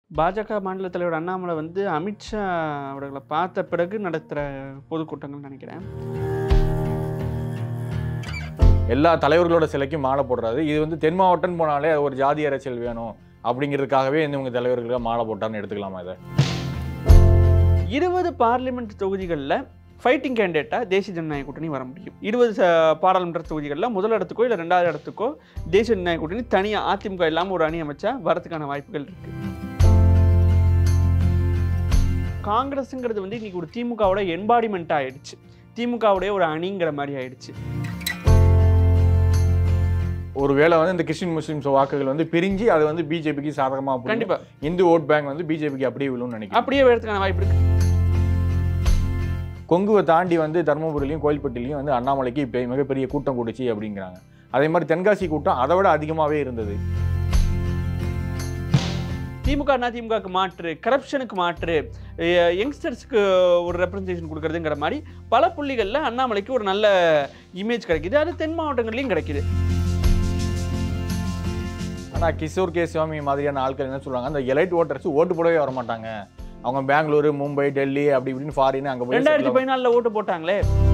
பாஜக மாநில தலைவர் அண்ணாமலை வந்து அமித்ஷா அவர்களை பார்த்த பிறகு நடத்துகிற பொதுக்கூட்டங்கள் நினைக்கிறேன் எல்லா தலைவர்களோட சிலைக்கும் மாலை போடுறாரு இது வந்து தென் மாவட்டம் போனாலே ஒரு ஜாதி அரசியல் வேணும் அப்படிங்கிறதுக்காகவே இந்த இவங்க தலைவர்களுக்கு மாலை போட்டான்னு எடுத்துக்கலாமா இதை இருபது பார்லிமெண்ட் தொகுதிகளில் ஃபைட்டிங் கேண்டிடேட்டாக தேசிய ஜனநாயக கூட்டணி வர முடியும் இருபது ச- பாராளுமன்ற தொகுதிகளில் முதல் இடத்துக்கோ இல்லை ரெண்டாவது இடத்துக்கோ தேசிய ஜனநாயக கூட்டணி தனியாக அதிமுக இல்லாமல் ஒரு அணி அமைச்சா வரதுக்கான வாய்ப்புகள் இருக்கு காங்கிரஸுங்கிறது வந்து இன்னைக்கு ஒரு திமுகவோட என்பாடிமெண்ட் ஆயிடுச்சு திமுகவுடைய ஒரு அணிங்கிற மாதிரி ஆயிடுச்சு ஒருவேளை வந்து இந்த கிறிஸ்டின் முஸ்லிம்ஸ் வாக்குகள் வந்து பிரிஞ்சு அது வந்து பிஜேபிக்கு சாதகமா போகும். கண்டிப்பா இந்து ஓட் பேங்க் வந்து பிஜேபிக்கு அப்படியே விழும்னு நினைக்கிறேன் அப்படியே வரதுக்கான வாய்ப்பு இருக்கு கொங்குவை தாண்டி வந்து தருமபுரியிலையும் கோயில்பட்டிலையும் வந்து அண்ணாமலைக்கு இப்போ மிகப்பெரிய கூட்டம் கூடுச்சு அப்படிங்கிறாங்க அதே மாதிரி தென்காசி கூட்டம் அதை விட அதிகமாகவே இருந்தது திமுக அண்ணா திமுகக்கு மாற்று கரப்ஷனுக்கு மாற்று யங்ஸ்டர்ஸ்க்கு ஒரு ரெப்ரசன்டேஷன் கொடுக்கறதுங்கிற மாதிரி பல புள்ளிகளில் அண்ணாமலைக்கு ஒரு நல்ல இமேஜ் கிடைக்குது அது தென் மாவட்டங்கள்லையும் கிடைக்குது ஆனால் கிஷோர் கே சுவாமி மாதிரியான ஆட்கள் என்ன சொல்றாங்க அந்த எலைட் ஓட்டர்ஸ் ஓட்டு போடவே வர மாட்டாங்க அவங்க பெங்களூரு மும்பை டெல்லி அப்படி இப்படின்னு ஃபாரின் அங்கே போய் ரெண்டாயிரத்தி settle பதினாலில் ஓட்டு போட்டாங்களே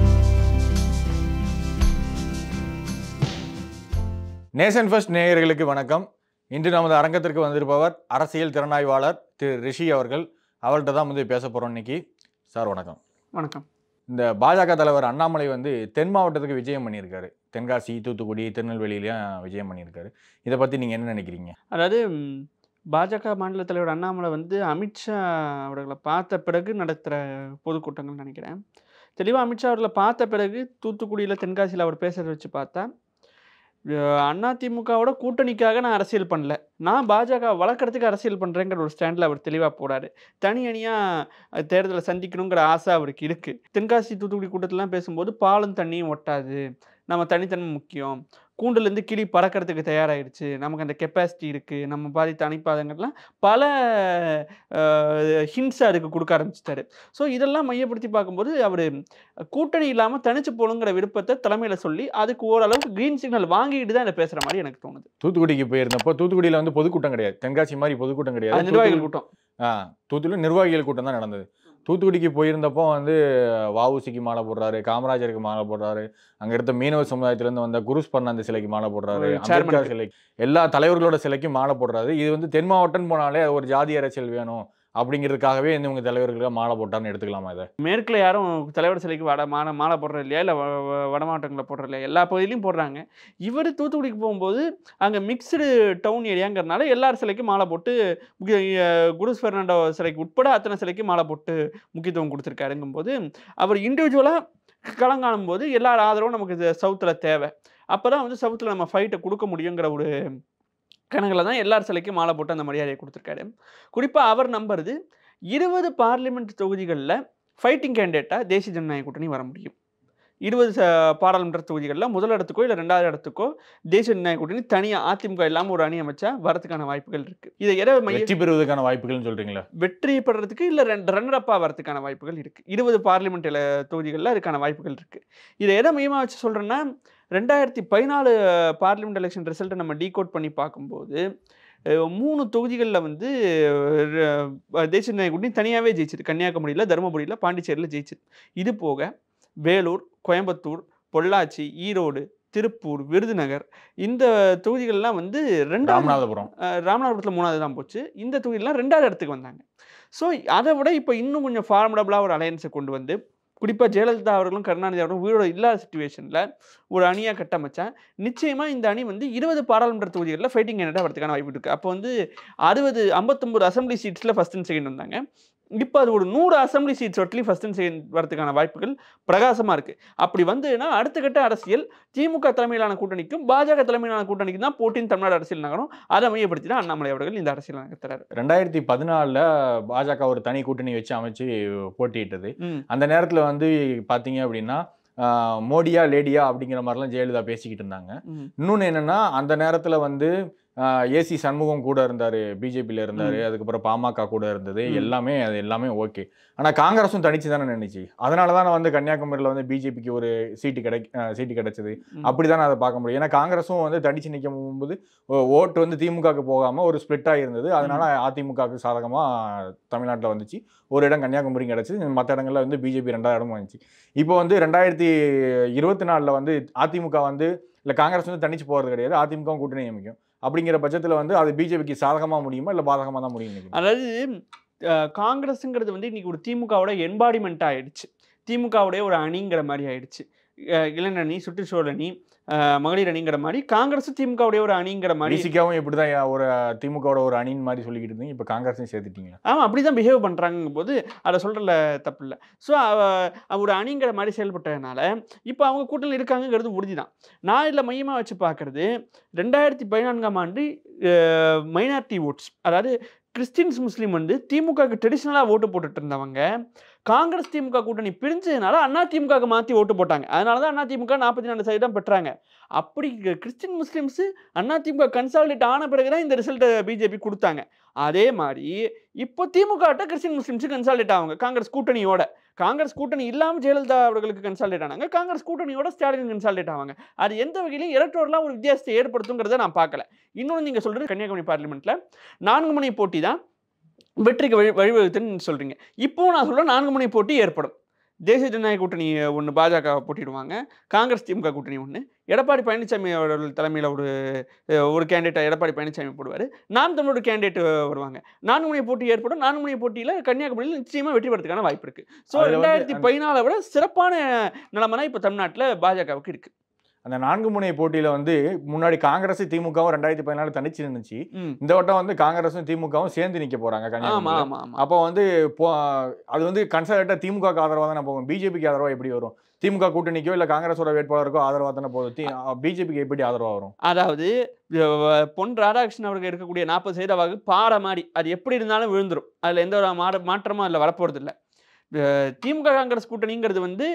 நேஷன் ஃபர்ஸ்ட் நேயர்களுக்கு வணக்கம் இன்று நமது அரங்கத்திற்கு வந்திருப்பவர் அரசியல் திறனாய்வாளர் திரு ரிஷி அவர்கள் அவர்கிட்ட தான் வந்து பேச போகிறோம் இன்னைக்கு சார் வணக்கம் வணக்கம் இந்த பாஜக தலைவர் அண்ணாமலை வந்து தென் மாவட்டத்துக்கு விஜயம் பண்ணியிருக்காரு தென்காசி தூத்துக்குடி திருநெல்வேலியிலையும் விஜயம் பண்ணியிருக்காரு இதை பற்றி நீங்கள் என்ன நினைக்கிறீங்க அதாவது ம், பாஜக மாநில தலைவர் அண்ணாமலை வந்து அமித்ஷா அவர்களை பார்த்த பிறகு நடத்துகிற பொதுக்கூட்டங்கள் நினைக்கிறேன் தெளிவாக அமித்ஷா அவர்களை பார்த்த பிறகு தூத்துக்குடியில் தென்காசியில் அவர் பேசுறத வச்சு பார்த்தா அண்ணா திமுகவோட கூட்டணிக்காக நான் அரசியல் பண்ணல நான் பாஜக வளர்க்குறதுக்கு அரசியல் பண்ணுறேங்கிற ஒரு ஸ்டாண்டில் அவர் தெளிவாக போறாரு தனி அணியாக தேர்தலை சந்திக்கணுங்கிற ஆசை அவருக்கு இருக்குது தென்காசி தூத்துக்குடி கூட்டத்திலாம் பேசும்போது பாலும் தண்ணியும் ஒட்டாது நம்ம தனித்தன்மை முக்கியம் கூண்டுலேருந்து கிளி பறக்கிறதுக்கு தயாராகிடுச்சு நமக்கு அந்த கெப்பாசிட்டி இருக்குது நம்ம பாதித்த அணைப்பாதங்கள்லாம் பல ஹிண்ட்ஸ் அதுக்கு கொடுக்க ஆரம்பிச்சிட்டாரு ஸோ இதெல்லாம் மையப்படுத்தி பார்க்கும்போது அவர் கூட்டணி இல்லாமல் தனிச்சு போகணுங்கிற விருப்பத்தை தலைமையில் சொல்லி அதுக்கு ஓரளவுக்கு க்ரீன் சிக்னல் வாங்கிட்டு தான் இதை பேசுகிற மாதிரி எனக்கு தோணுது தூத்துக்குடிக்கு போயிருந்தப்போ தூத்துக்குடியில் வந்து பொதுக்கூட்டம் கிடையாது தென்காசி மாதிரி பொதுக்கூட்டம் அது கிடையாது நிர்வாகிகள் கூட்டம் ஆ தூத்துக்குடி நிர்வாகிகள் கூட்டம் தான் நடந்தது தூத்துக்குடிக்கு போயிருந்தப்போ வந்து வஉசிக்கு மாலை போடுறாரு காமராஜருக்கு மாலை போடுறாரு அங்க இருந்த மீனவ சமுதாயத்திலேருந்து வந்த குருஸ் பண்ணாந்த சிலைக்கு மாலை போடுறாரு ஒரு அம்பேத்கர் chairman. சிலைக்கு எல்லா தலைவர்களோட சிலைக்கும் மாலை போடுறாரு இது வந்து தென் மாவட்டம் போனாலே ஒரு ஜாதி அரசியல் வேணும் அப்படிங்கிறதுக்காகவே இந்த இவங்க தலைவர்களுக்கு மாலை போட்டான்னு எடுத்துக்கலாமா இதை மேற்கில் யாரும் தலைவர் சிலைக்கு வட மாலை மாலை போடுறது இல்லையா இல்லை வட மாவட்டங்களில் போடுறது இல்லையா எல்லா பகுதியிலையும் போடுறாங்க இவர் தூத்துக்குடிக்கு போகும்போது அங்கே மிக்சடு டவுன் ஏரியாங்கிறனால எல்லார் சிலைக்கும் மாலை போட்டு முக்கிய- அஹ் குருஸ் பெர்னாண்டோ சிலைக்கு உட்பட அத்தனை சிலைக்கும் மாலை போட்டு முக்கியத்துவம் கொடுத்துருக்காருங்கும்போது அவர் இண்டிவிஜுவலாக களம் காணும்போது எல்லார் ஆதரவும் நமக்கு சவுத்தில் தேவை அப்போ தான் வந்து சவுத்தில் நம்ம ஃபைட்டை கொடுக்க முடியுங்கிற ஒரு கணக்கில் தான் எல்லார் சிலைக்கும் மாலை போட்டு அந்த மரியாதையை கொடுத்துருக்காரு குறிப்பாக அவர் நம்புறது இருபது பார்லிமெண்ட் தொகுதிகளில் ஃபைட்டிங் கேண்டிடேட்டாக தேசிய ஜனநாயக கூட்டணி வர முடியும் இருபது ச பாராளுமன்ற தொகுதிகளில் முதல் இடத்துக்கோ இல்லை ரெண்டாவது இடத்துக்கோ தேசிய ஜனநாயக கூட்டணி தனியாக அதிமுக இல்லாமல் ஒரு அணி அமைச்சா வரதுக்கான வாய்ப்புகள் இருக்குது இதை எதை மைய வெற்றி பெறுவதற்கான வாய்ப்புகள்னு சொல்றீங்களா வெற்றி பெறதுக்கு இல்லை ரெண்டு ரன்னர் அப்பாக வரதுக்கான வாய்ப்புகள் இருக்குது இருபது பார்லிமெண்ட் தொகுதிகளில் அதுக்கான வாய்ப்புகள் இருக்குது இதை எதை மையமாக வச்சு சொல்கிறேன்னா ரெண்டாயிரத்தி பதினாலு பார்லிமெண்ட் எலெக்ஷன் ரிசல்ட்டை நம்ம டீகோட் பண்ணி பார்க்கும்போது அஹ், மூணு தொகுதிகளில் வந்து அஹ், தேசிய ஜனநாயக கூட்டணி தனியாகவே ஜெயிச்சது கன்னியாகுமரியில் தருமபுரியில் பாண்டிச்சேரியில் ஜெயிச்சது இது போக வேலூர் கோயம்புத்தூர் பொள்ளாச்சி ஈரோடு திருப்பூர் விருதுநகர் இந்த தொகுதிகள்லாம் வந்து ரெண்டாவது ராமநாதபுரம் அஹ் ராமநாதபுரத்தில் மூணாவது தான் போச்சு இந்த தொகுதியெலாம் ரெண்டாவது இடத்துக்கு வந்தாங்க ஸோ அதை விட இப்போ இன்னும் கொஞ்சம் ஃபார்மடபுளாக ஒரு அலையன்ஸை கொண்டு வந்து குறிப்பாக ஜெயலலிதா அவர்களும் கருணாநிதி அவர்களும் உயிரோட இல்லாத சுச்சுவேஷனில் ஒரு அணியாக கட்டமைச்சா நிச்சயமாக இந்த அணி வந்து இருபது பாராளுமன்ற தொகுதிகளில் ஃபைட்டிங் கேண்டிடேட் வரதுக்கான வாய்ப்பு இருக்குது அப்போ வந்து அறுபது ஐம்பத்தொம்பது அசம்பிளி சீட்ஸில் ஃபஸ்ட் அண்ட் செகண்ட் வந்தாங்க இப்போ அது ஒரு நூறு அசம்பிளி சீட்ஸ் ஒட்டிலையும் ஃபஸ்ட் அண்ட் செகண்ட் வரதுக்கான வாய்ப்புகள் பிரகாசமாக இருக்குது அப்படி வந்ததுன்னா அடுத்த கட்ட அரசியல் திமுக தலைமையிலான கூட்டணிக்கும் பாஜக தலைமையிலான கூட்டணிக்கும் தான் போட்டியின் தமிழ்நாடு அரசியல் நகரும் அதை மையப்படுத்தி தான் அண்ணாமலை அவர்கள் இந்த அரசியல் நகர்த்துறாரு ரெண்டாயிரத்தி பதினாலில் பாஜக ஒரு தனி கூட்டணி வச்சு அமைச்சு போட்டியிட்டது ம் அந்த நேரத்தில் வந்து பார்த்தீங்க அப்படின்னா ஆஹ், மோடியா லேடியா அப்படிங்கிற மாதிரிலாம் ஜெயலலிதா பேசிக்கிட்டு இருந்தாங்க ம் இன்னொன்று என்னன்னா அந்த நேரத்தில் வந்து ஏசி சண்முகம் கூட இருந்தாரு பிஜேபியில் இருந்தாரு அதுக்கப்புறம் பாமக கூட இருந்தது ம். எல்லாமே அது எல்லாமே ஓகே ஆனா காங்கிரஸும் தனிச்சு தானே நினைச்சு அதனால தான் வந்து கன்னியாகுமரியில வந்து பிஜேபிக்கு ஒரு சீட்டு கிடை அஹ் சீட்டு கிடைச்சது ம். அப்படிதான் அதை பார்க்க முடியும் ஏன்னா காங்கிரஸும் வந்து தனிச்சு நிற்கும் போது ஓ- ஓட்டு வந்து திமுகவுக்கு போகாம ஒரு ஸ்பிளிட் இருந்தது அதனால அதிமுகவுக்கு சாதகமா தமிழ்நாட்டில் வந்துச்சு ஒரு இடம் கன்னியாகுமரி கிடைச்சது மற்ற இடங்கள்ல வந்து பிஜேபி ரெண்டாவது இடமும் வந்துச்சு இப்போ வந்து ரெண்டாயிரத்தி இருபத்தி நாலில் வந்து அதிமுக வந்து இல்லை காங்கிரஸ் வந்து தனிச்சு போகிறது கிடையாது அதிமுக கூட்டணி நியமிக்கும் அப்படிங்கிற பட்சத்தில் வந்து அது பிஜேபிக்கு சாதகமாக முடியுமா இல்லை பாதகமாக தான் முடியும் நினைக்கிறீங்க? அதாவது அஹ், காங்கிரஸுங்கிறது வந்து இன்னைக்கு ஒரு திமுகவோட என்பாடிமெண்ட் ஆயிடுச்சு திமுகவுடைய ஒரு அணிங்கிற மாதிரி ஆயிடுச்சு அஹ், இளைஞரணி சுற்றுச்சூழல் அணி அஹ், மகளிர் அணிங்கிற மாதிரி காங்கிரஸும் திமுகவுடைய ஒரு அணிங்கிற மாதிரி விசிகாவும் இப்படி தான் ஒரு திமுகவோட ஒரு அணின்னு மாதிரி சொல்லிக்கிட்டு இருந்தீங்க இப்போ காங்கிரஸையும் சேர்த்துட்டீங்களா ஆமாம் அப்படி தான் பிஹேவ் பண்ணுறாங்கும் போது அதை சொல்கிறல தப்பு இல்லை ஸோ ஒரு அணிங்கிற மாதிரி செயல்பட்டதுனால இப்போ அவங்க கூட்டணியில் இருக்காங்கங்கிறது உறுதி தான் நான் இதில் மையமாக வச்சு பார்க்குறது ரெண்டாயிரத்தி பதினான்காம் ஆண்டு மைனாரிட்டி ஓட்ஸ் அதாவது கிறிஸ்டின்ஸ் முஸ்லீம் வந்து திமுகவுக்கு ட்ரெடிஷ்னலாக ஓட்டு போட்டுட்டு இருந்தவங்க காங்கிரஸ் திமுக கூட்டணி பிரிஞ்சதுனால அண்ணா திமுகவுக்கு மாற்றி ஓட்டு போட்டாங்க அதனால தான் அண்ணா திமுக நாற்பத்தி நாலு சதவீதம் பெற்றாங்க அப்படி Christian Muslims Anna DMK consolidate ஆன பிறகு தான் இந்த ரிசல்ட்டை பிஜேபி கொடுத்தாங்க அதே மாதிரி இப்போ திமுகட்ட கிறிஸ்டின் முஸ்லீம்ஸு கன்சாலிடேட் ஆவாங்க காங்கிரஸ் கூட்டணியோட காங்கிரஸ் கூட்டணி இல்லாமல் ஜெயலலிதா அவர்களுக்கு கன்சாலிடேட் ஆனாங்க காங்கிரஸ் கூட்டணியோட ஸ்டாலின் கன்சாலிடேட் ஆவாங்க அது எந்த வகையிலும் எலக்ட்ரோலாம் ஒரு வித்தியாசத்தை ஏற்படுத்துங்கிறத நான் பார்க்கல இன்னொன்று நீங்கள் சொல்கிறது கன்னியாகுமரி பார்லிமெண்ட்டில் நான்கு முனை போட்டி தான் வெற்றிக்கு வழி வழிவகுத்துன்னு சொல்கிறீங்க இப்போ நான் சொல்ல நான்கு முனை போட்டி ஏற்படும் தேசிய ஜனநாயக கூட்டணி ஒன்று பாஜக போட்டிடுவாங்க காங்கிரஸ் திமுக கூட்டணி ஒன்று எடப்பாடி பழனிசாமி அவர்கள் தலைமையில் ஒரு அஹ், ஒரு கேண்டிடேட் எடப்பாடி பழனிசாமி போடுவார் நாம் தமிழோட கேண்டிடேட் வருவாங்க நான்கு முனை போட்டி ஏற்படும் நான்கு முனை போட்டியில் கன்னியாகுமரியில் நிச்சயமாக வெற்றி பெறதுக்கான வாய்ப்பு இருக்குது ஸோ அதுல வந்து ரெண்டாயிரத்தி அந்த- பதினாலை விட சிறப்பான நிலைமை தான் இப்போ தமிழ்நாட்டில் பாஜகவுக்கு இருக்குது அந்த நான்கு முனை போட்டியில வந்து முன்னாடி காங்கிரஸ் திமுகவும் ரெண்டாயிரத்தி பதினாலு தனிச்சு இருந்துச்சு ம் இந்த வட்டம் வந்து காங்கிரஸும் திமுகவும் சேர்ந்து நிக்க போறாங்க ஆமாம் கன்னியாகுமரியில ஆமாம் ஆமாம் அப்போ வந்து போ- அது வந்து கன்சல்டா திமுகக்கு ஆதரவா தானே போகும் பிஜேபிக்கு ஆதரவா எப்படி வரும் திமுக கூட்டணிக்கோ இல்ல காங்கிரஸோட வேட்பாளருக்கோ ஆதரவா தானே போதும் பிஜேபிக்கு எப்படி ஆதரவா வரும் அதாவது அஹ், பொன் ராதாகிருஷ்ணன் அவர்கள் இருக்கக்கூடிய நாற்பது சதவீத வாக்கு பாறை மாதிரி அது எப்படி இருந்தாலும் விழுந்துரும் அதில் எந்த ஒரு மாற மாற்றமும் அதில் வரப்போகிறது இல்லை திமுக காங்கிரஸ் கூட்டணிங்கிறது வந்து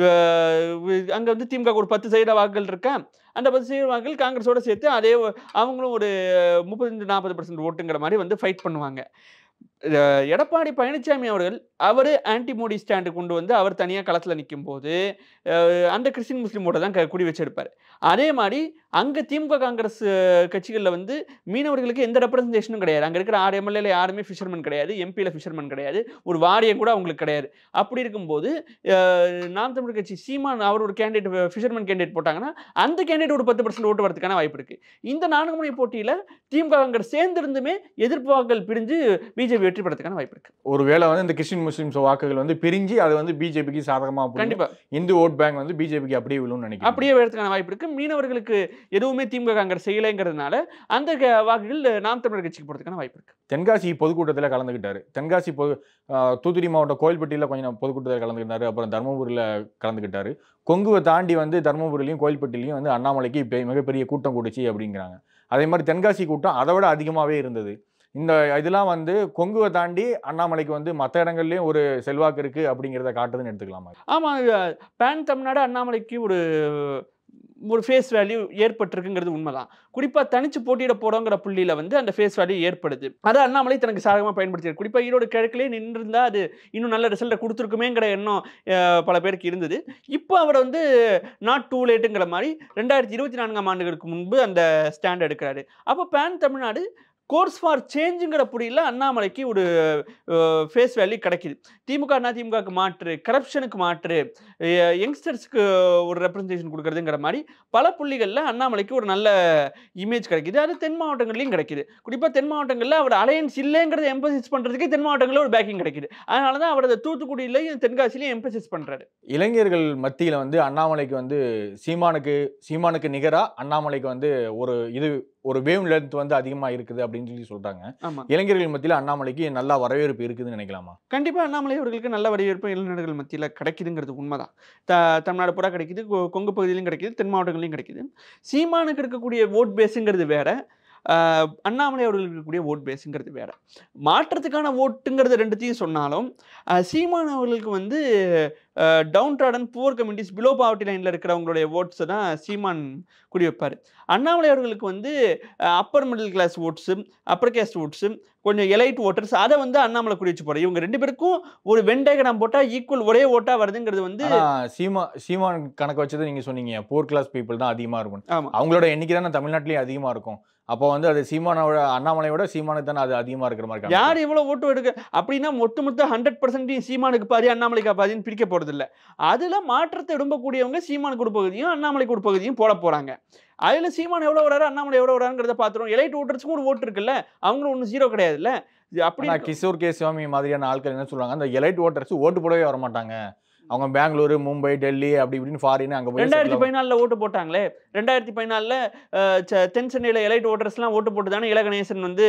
அங்கே வந்து திமுக ஒரு பத்து சதவீத வாக்குகள் இருக்கா அந்த பத்து சதவீத வாக்குகள் காங்கிரஸோட சேர்த்து அதே ஒ- அவங்களும் ஒரு முப்பத்தஞ்சு நாற்பது பர்சன்ட் ஓட்டுங்கிற மாதிரி வந்து ஃபைட் பண்ணுவாங்க அஹ், எடப்பாடி பழனிசாமி அவர்கள் அவர் ஆன்டி மோடி ஸ்டாண்டு கொண்டு வந்து அவர் தனியாக களத்தில் நிற்கும் போது அஹ், அந்த கிறிஸ்டின் முஸ்லீமோட தான் க- குடி வச்சிருப்பார் அதே மாதிரி அங்கே திமுக காங்கிரஸ் கட்சிகளில் வந்து மீனவர்களுக்கு எந்த ரெப்ரசன்டேஷனும் கிடையாது அங்கே இருக்கிற ஆறு எம்எல்ஏல யாருமே ஃபிஷர்மேன் கிடையாது எம்பியில் ஃபிஷர்மேன் கிடையாது ஒரு வாரியம் கூட அவங்களுக்கு கிடையாது அப்படி இருக்கும்போது அஹ், நாம் தமிழர் கட்சி சீமான் அவர் ஒரு கேண்டிடேட் ஃபிஷர்மேன் கேண்டிடேட் போட்டாங்கன்னா அந்த கேண்டிடேட் ஒரு பத்து பர்சன்ட் ஓட்டு வரதுக்கான வாய்ப்பு இருக்குது இந்த நான்கு முனை போட்டியில் திமுக காங்கிரஸ் சேர்ந்திருந்துமே எதிர்ப்பு வாக்குகள் பிரிஞ்சு பிஜேபி வெற்றி பெறதுக்கான வாய்ப்பு இருக்குது ஒருவேளை வந்து இந்த கிறிஸ்டின் முஸ்லிம்ஸ் வாக்குகள் வந்து பிரிஞ்சு அது வந்து பிஜேபிக்கு சாதகமா போகும். கண்டிப்பாக இந்து ஓட் பேங்க் வந்து பிஜேபிக்கு அப்படியே விழும்னு நினைக்கிறேன் அப்படியே வரதுக்கான வாய்ப்பு இருக்கு மீனவர்களுக்கு எதுவுமே திமுக காங்கிரஸ் செய்யலைங்கிறதுனால அந்த க- வாக்குகள் நாம் தமிழர் கட்சிக்கு போறதுக்கான வாய்ப்பு இருக்கு தென்காசி பொதுக்கூட்டத்தில் கலந்துக்கிட்டாரு தென்காசி பொது ஆஹ் தூத்துக்குடி மாவட்டம் கோயில்பட்டியில் கொஞ்சம் பொதுக்கூட்டத்தில் கலந்துக்கிட்டாரு அப்புறம் தருமபுரியில் கலந்துக்கிட்டாரு கொங்குவை தாண்டி வந்து தருமபுரியிலையும் கோயில்பட்டிலையும் வந்து அண்ணாமலைக்கு இப்போ மிகப்பெரிய கூட்டம் கூடுச்சு அப்படிங்கிறாங்க அதே மாதிரி தென்காசி கூட்டம் அதை விட அதிகமாகவே இருந்தது இந்த இதெல்லாம் வந்து கொங்குவை தாண்டி அண்ணாமலைக்கு வந்து மற்ற இடங்கள்லையும் ஒரு செல்வாக்கு இருக்கு அப்படிங்கிறத காட்டுதுன்னு எடுத்துக்கலாமா ஆமா அஹ், பேன் தமிழ்நாடு அண்ணாமலைக்கு ஒரு ஒரு ஃபேஸ் வேல்யூ ஏற்பட்டிருக்குங்கிறது உண்மைதான் குறிப்பா தனிச்சு போட்டியிட போறோங்கிற புள்ளியில வந்து அந்த ஃபேஸ் வேல்யூ ஏற்படுது அதை அண்ணாமலை தனக்கு சாதகமா பயன்படுத்தியிருக்கு குறிப்பா ஈரோடு கிழக்கிலே நின்றிருந்தா அது இன்னும் நல்ல ரிசல்ட்டை கொடுத்துருக்குமேங்கிற எண்ணம் அஹ், பல பேருக்கு இருந்தது இப்போ அவர் வந்து நாட் டூ லேட்டுங்கிற மாதிரி ரெண்டாயிரத்தி இருபத்தி நான்காம் ஆண்டுகளுக்கு முன்பு அந்த ஸ்டாண்ட் எடுக்கிறாரு அப்போ பேன் தமிழ்நாடு கோர்ஸ் ஃபார் சேஞ்சுங்கிற புரியில் அண்ணாமலைக்கு ஒரு ஃபேஸ் வேல்யூ கிடைக்குது திமுக அண்ணா திமுகவுக்கு மாற்று கரப்ஷனுக்கு மாற்று யங்ஸ்டர்ஸ்க்கு ஒரு ரெப்ரசன்டேஷன் கொடுக்குறதுங்கிற மாதிரி பல புள்ளிகளில் அண்ணாமலைக்கு ஒரு நல்ல இமேஜ் கிடைக்குது அது தென் மாவட்டங்கள்லையும் கிடைக்குது குறிப்பாக தென் மாவட்டங்களில் அவர் அலையன்ஸ் இல்லைங்கிறத எம்பசிஸ் பண்ணுறதுக்கே தென் மாவட்டங்களில் ஒரு பேக்கிங் கிடைக்குது அதனால தான் அவர் அதை தூத்துக்குடியிலையும் தென்காசிலையும் எம்பசிஸ் பண்ணுறாரு இளைஞர்கள் மத்தியில் வந்து அண்ணாமலைக்கு வந்து சீமானுக்கு சீமானுக்கு நிகராக அண்ணாமலைக்கு வந்து ஒரு இது ஒரு வேவ் லென்த் வந்து அதிகமாக இருக்குது அப்படின்னு சொல்லி சொல்கிறாங்க ஆமாம் இளைஞர்கள் மத்தியில் அண்ணாமலைக்கு நல்லா வரவேற்பு இருக்குதுன்னு நினைக்கலாமா கண்டிப்பாக அண்ணாமலை அவர்களுக்கு நல்ல வரவேற்பு இளைஞர்கள் மத்தியில் கிடைக்குதுங்கிறது உண்மைதான் த தமிழ்நாடு பூரா கிடைக்குது கொ- கொங்கு பகுதியிலும் கிடைக்குது தென் மாவட்டங்களையும் கிடைக்குது சீமானுக்கு இருக்கக்கூடிய ஓட் பேஸுங்கிறது வேற ஆஹ் அண்ணாமலை அவர்களுக்கு இருக்கக்கூடிய ஓட் பேஸுங்கிறது வேற மாற்றத்துக்கான ஓட்டுங்கிறது ரெண்டுத்தையும் சொன்னாலும் ஆஹ் சீமான் அவர்களுக்கு வந்து downtrodden poor communities below poverty லைனில் இருக்கிறவங்களுடைய ஓட்ஸை தான் சீமான் குடி வைப்பார் அண்ணாமலை அவர்களுக்கு வந்து upper middle class votes upper caste votes கொஞ்சம் எலைட் ஓட்டர்ஸ் அதை வந்து அண்ணாமலை குடி வச்சு போகிறார் இவங்க ரெண்டு பேருக்கும் ஒரு வெண்டைகடம் போட்டால் ஈக்குவல் ஒரே ஓட்டாக வருதுங்கிறது வந்து ஆனா சீமா சீமான் கணக்கு வச்சது நீங்க சொன்னீங்க போர் கிளாஸ் பீப்புள் தான் அதிகமா இருக்கும் ஆமா. அவங்களோட எண்ணிக்கை தானே தமிழ்நாட்டிலேயே அதிகமா இருக்கும் அப்போ வந்து அது சீமானோட அண்ணாமலையோட சீமானுக்கு தானே அது அதிகமா இருக்கிற மாதிரி காமிக்குது. யார் எவ்வளோ ஓட்டு எடுக்க அப்படின்னா ஒட்டுமொத்த ஹண்ட்ரட் பர்சன்டையும் சீமானுக்கு பாதி அண்ணாமலைக்கு பாதின்னு பிரிக்க போகிறது இல்லை அதில் மாற்றத்தை விரும்பக்கூடியவங்க சீமானுக்கு ஒரு பகுதியும் அண்ணாமலைக்கு ஒரு பகுதியும் போட போகிறாங்க அதில் சீமான் எவ்வளோ வராரு அண்ணாமலை எவ்வளோ வராங்கிறத பார்த்துருவோம் எலைட் ஓட்டர்ஸ்க்கும் ஒரு ஓட்டு இருக்குல்ல அவங்களும் ஒன்றும் ஜீரோ கிடையாதுல்ல இது அப்படி ஆனா கிஷோர் கே சுவாமி மாதிரியான ஆட்கள் என்ன சொல்றாங்க அந்த எலைட் ஓட்டர்ஸ் ஓட்டு போடவே வர மாட்டாங்க அவங்க பெங்களூரு மும்பை டெல்லி அப்படி இப்படின்னு ஃபாரின் அங்க போய் ரெண்டாயிரத்தி settle ஆகும். பதினாலில் ஓட்டு போட்டாங்களே ரெண்டாயிரத்தி பதினாலில் தென் சென்னையில் எலைட் ஓட்டர்ஸ்லாம் ஓட்டு போட்டு தானே இலகணேசன் வந்து